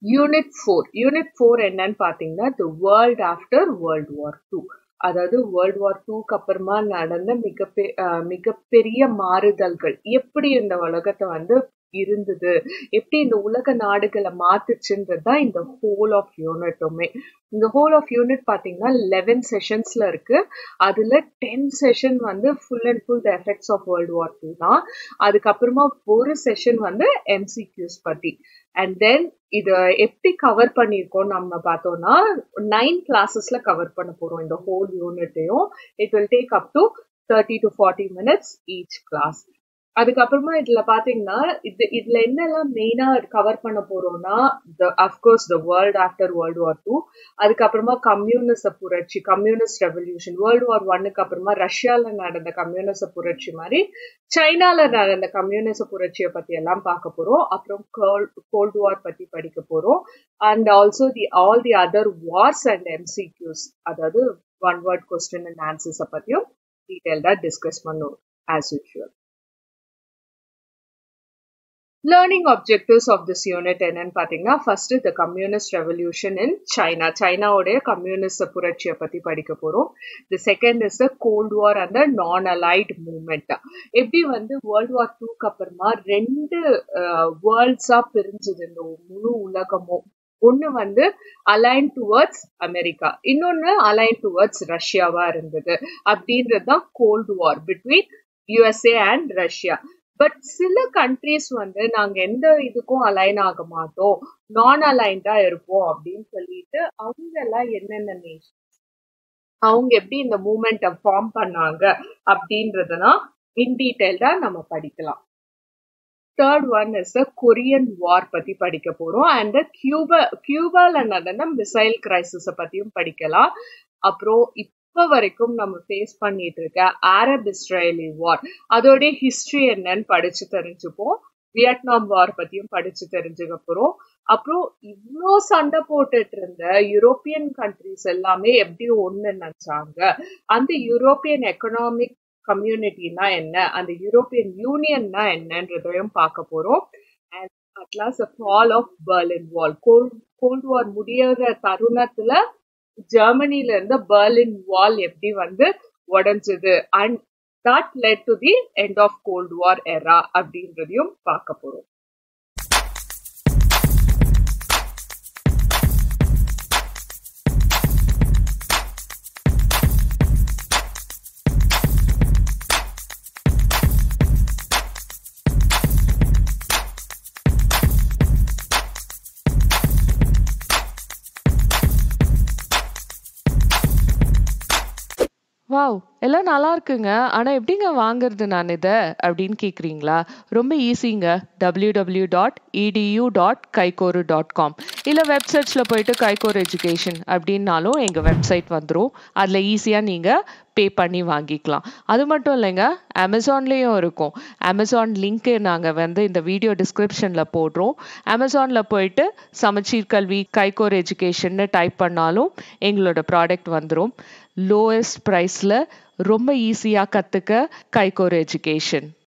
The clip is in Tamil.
யூனிட் ஃபோர் யூனிட் ஃபோர் என்னன்னு பாத்தீங்கன்னா the world after World War Two அதாவது வேர்ல்ட் வார் டூக்கு அப்புறமா நடந்த மிகப்பெ அஹ் மிகப்பெரிய மாறுதல்கள் எப்படி இந்த உலகத்தை வந்து இருந்தது எப்படி இந்த உலக நாடுகளை மாத்துச்சுன்றது தான் இந்த ஹோல் ஆஃப் யூனிட்டுமே இந்த ஹோல் ஆஃப் யூனிட் பாத்தீங்கன்னா லெவன் செஷன்ஸ்ல இருக்கு அதுல டென் செஷன் வந்து full and full the effects of World War Two தான் அதுக்கப்புறமா ஒரு செஷன் வந்து எம்சிக்யூஸ் பத்தி அண்ட் தென் இத எப்படி கவர் பண்ணியிருக்கோம் நம்ம பார்த்தோம்னா நைன் கிளாஸஸ்ல கவர் பண்ண போறோம் இந்த ஹோல் யூனிட்டையும் it will take up to thirty to forty minutes each class அதுக்கப்புறமா இதுல பாத்தீங்கன்னா இது இதுல என்னெல்லாம் மெயினா கவர் பண்ண போறோம்னா of course the world after World War Two அதுக்கப்புறமா கம்யூனிச புரட்சி கம்யூனிஸ்ட் ரெவல்யூஷன் வேர்ல்டு வார் ஒன்னுக்கு அப்புறமா ரஷ்யால நடந்த கம்யூனிச புரட்சி மாதிரி சைனால நடந்த கம்யூனிச புரட்சியை பத்தி எல்லாம் பார்க்க போறோம் அப்புறம் கோல்டு வார் பத்தி படிக்க போறோம் and also the all the other wars and MCQs அதாவது ஒன் வேர்ட் கொஸ்டின் அண்ட் ஆன்சர்ஸை பத்தியும் டீட்டெயில்டா டிஸ்கஸ் பண்ணுவோம் as usual learning objectives of this unit என்னன்னு பாத்தீங்கன்னா first the communist revolution in China சைனாவுடைய கம்யூனிஸ்ட் புரட்சியை பத்தி படிக்க போறோம் the second is the cold war and the non aligned movement எப்படி வந்து வேர்ல்ட் வார் டூக்கு அப்புறமா ரெண்டு வேர்ல்ட்ஸா பிரிஞ்சது இந்த முழு உலகமும் ஒன்னு வந்து அலைன் டுவர்ட்ஸ் அமெரிக்கா இன்னொன்னு அலைன் டுவர்ட்ஸ் ரஷ்யாவா இருந்தது அப்படின்றது தான் cold war between USA and Russia but சில கண்ட்ரிஸ் வந்து நாங்க எந்த இதுக்கும் அலைன் ஆக மாட்டோம் நான் அலைன்டா இருப்போம் அப்படின்னு சொல்லிட்டு அவங்க எல்லாம் என்னென்ன நேஷன் அவங்க எப்படி இந்த மூமெண்ட்டை ஃபார்ம் பண்ணாங்க அப்படின்றதுனா இன் டீட்டெயில்டா நம்ம படிக்கலாம் third one is the Korean war பத்தி படிக்க போறோம் அண்ட் கியூபா கியூபால நடந்த மிசைல் கிரைசிஸ பத்தியும் படிக்கலாம் அப்புறம் இப்ப வரைக்கும் நம்ம ஃபேஸ் பண்ணிட்டு இருக்க அரப் இஸ்ரேலி வார் அதோடைய ஹிஸ்டரி என்னன்னு படிச்சு தெரிஞ்சுப்போம் வியட்நாம் வார் பத்தியும் படிச்சு தெரிஞ்சுக்க போறோம் அப்புறம் இவ்வளோ சண்டை போட்டுட்டு இருந்த யூரோப்பியன் கண்ட்ரிஸ் எல்லாமே எப்படி ஒண்ணு நினைச்சாங்க அந்த யூரோப்பியன் எக்கனாமிக் கம்யூனிட்டினா என்ன அந்த யூரோப்பியன் யூனியன்னா என்னன்றதையும் பார்க்க போறோம் and at last fall of Berlin wall cold cold war முடியாத தருணத்துல ஜெர்மனில இருந்த பர்லின் வால் எப்படி வந்து உடஞ்சது and that led to the end of cold war era அப்படின்றதையும் பார்க்க போறோம் வாவ் எல்லாம் நல்லா இருக்குங்க ஆனா எப்படிங்க வாங்குறது நான் இதை அப்படின்னு கேக்குறீங்களா ரொம்ப ஈஸிங்க டபிள்யூ டபிள்யூ டாட் இடியூ டாட் கைகோரு டாட் காம் இல்லை வெப்சைட்ஸில் போயிட்டு கைகோர் எஜுகேஷன் அப்படின்னாலும் எங்கள் வெப்சைட் வந்துடும் அதில் ஈஸியாக நீங்கள் பே பண்ணி வாங்கிக்கலாம் அது மட்டும் இல்லைங்க அமேசான்லேயும் இருக்கும் அமேசான் லிங்க்கு நாங்கள் வந்து இந்த வீடியோ டிஸ்கிரிப்ஷனில் போடுறோம் அமேசானில் போயிட்டு சமச்சீர் கல்வி கைகோர் எஜுகேஷன்னு டைப் பண்ணாலும் எங்களோட ப்ராடக்ட் வந்துடும் லோயஸ்ட் ப்ரைஸில் ரொம்ப ஈஸியாக கற்றுக்க கைகோர் எஜுகேஷன்